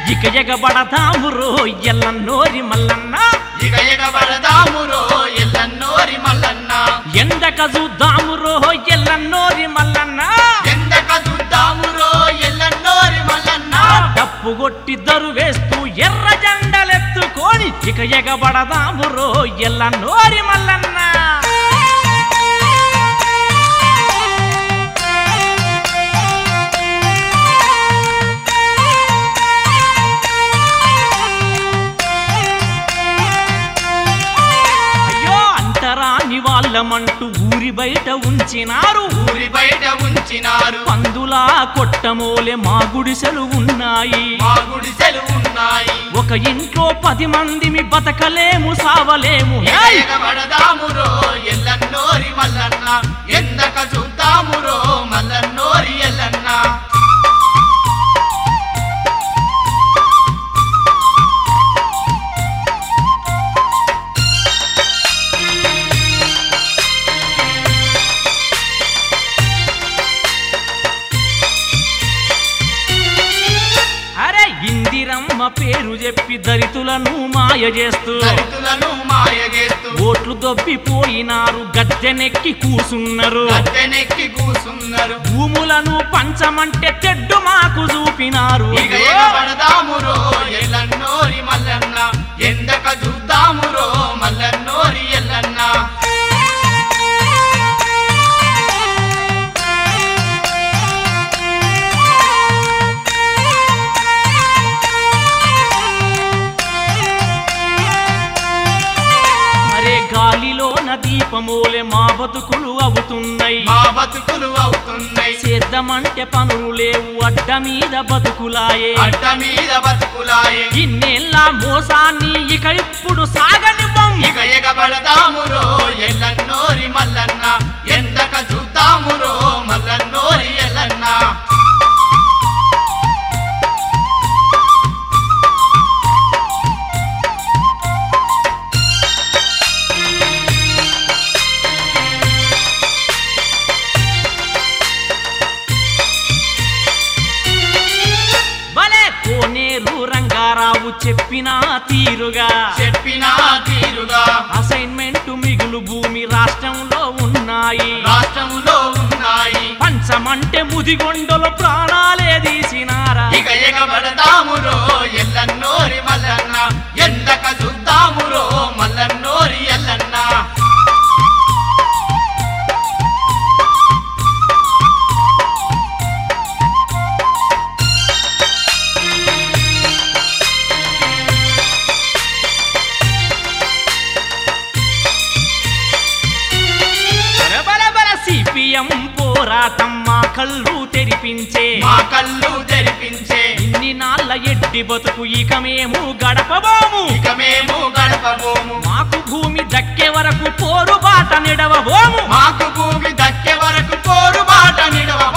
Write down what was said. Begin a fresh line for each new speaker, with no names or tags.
ఇక ఎగబడతామురో ఎల్లన్నోరి మల్లన్న
ఇక ఎగబడదామురో ఎల్లన్నోరి మల్లన్న
ఎండక చూద్దామురో ఎల్లన్నోరి మల్లన్న
ఎందక చూద్దామురో ఎల్లన్నోరి మల్లన్న
డప్పు కొట్టి దరు వేస్తూ ఎర్ర జెండలెత్తుకొని ఇక ఎగబడదామురో ఎల్లన్నోరి మల్లన్న అయ్యో అంటరాని వాళ్ళమంటూ ఊరి బయట ఉంచినారు
ఊరి బయట ఉంచినారు
పందులా కొట్టమోలే మా గుడిసెలు ఉన్నాయి
మా గుడిసెలు ఉన్నాయి
ఒక ఇంట్లో పది మందిమి బతకలేము సావలేము
ఇక
ఏయ్!
ఎగబడదామురో ఎల్లన్నోరి మల్లన్న ఎందక చూద్దామురో మల్లన్నోరి ఎల్లన్న
అరే ఇందిరమ్మ పేరు చెప్పి దరితులను మాయ చేస్తూ
దళితులను మాయగేస్తూ
ఓట్లు దొబ్బిపోయినారు గద్దెనెక్కి కూసున్నారు
గద్దెనెక్కి కూసున్నారు
భూములను పంచమంటే తెడ్డు మాకు చూపినారు
ఇక ఎగబడదామురో ఎల్లన్నోరి మల్లన్న ఎందక చూద్దామురో మల్లన్నోరి ఎల్లన్న
అరే గాలిలోన దీపమోలే మా బతుకులు అవుతున్నాయి
మా బతుకులు అవుతున్నాయి
చేద్దామంటే పనులు లేవు అడ్డ మీద బతుకులాయే
అడ్డ మీద బతుకులాయే
ఇన్నేళ్ళ మోసాన్ని ఇక ఇప్పుడు సాగనివ్వం
ఇక ఎగబడదామురో ఎల్లన్నోరి మల్లన్న ఎందక చూద్దామురో మల్లన్నోరి ఎల్లన్న
భలే కోనేరు రంగారావు చెప్పిన తీరుగా
చెప్పిన తీరుగా
అసైన్మెంట్ మిగులు భూమి రాష్ట్రంలో ఉన్నాయి
రాష్ట్రములో ఉన్నాయి
పంచమంటే ముదిగొండలో ప్రాణాలే తీసినారా
ఇక ఎగబడదామురో ఎల్లన్నోరి మల్లన్న ఎందక చూద్దామురో మల్లన్నోరి ఎల్లన్న
బరబరబర సిపిఎం పోరాటం మా కళ్ళు తెరిపించే
మా కళ్ళు తెరిపించే
ఇన్ని నాళ్ళ ఎడ్డి బతుకు ఇక మేము గడపబోము
ఇక మేము గడపబోము
మాకు భూమి దక్కే వరకు పోరు బాట నిడవబోము
మాకు భూమి దక్కే వరకు పోరు బాట నిడవ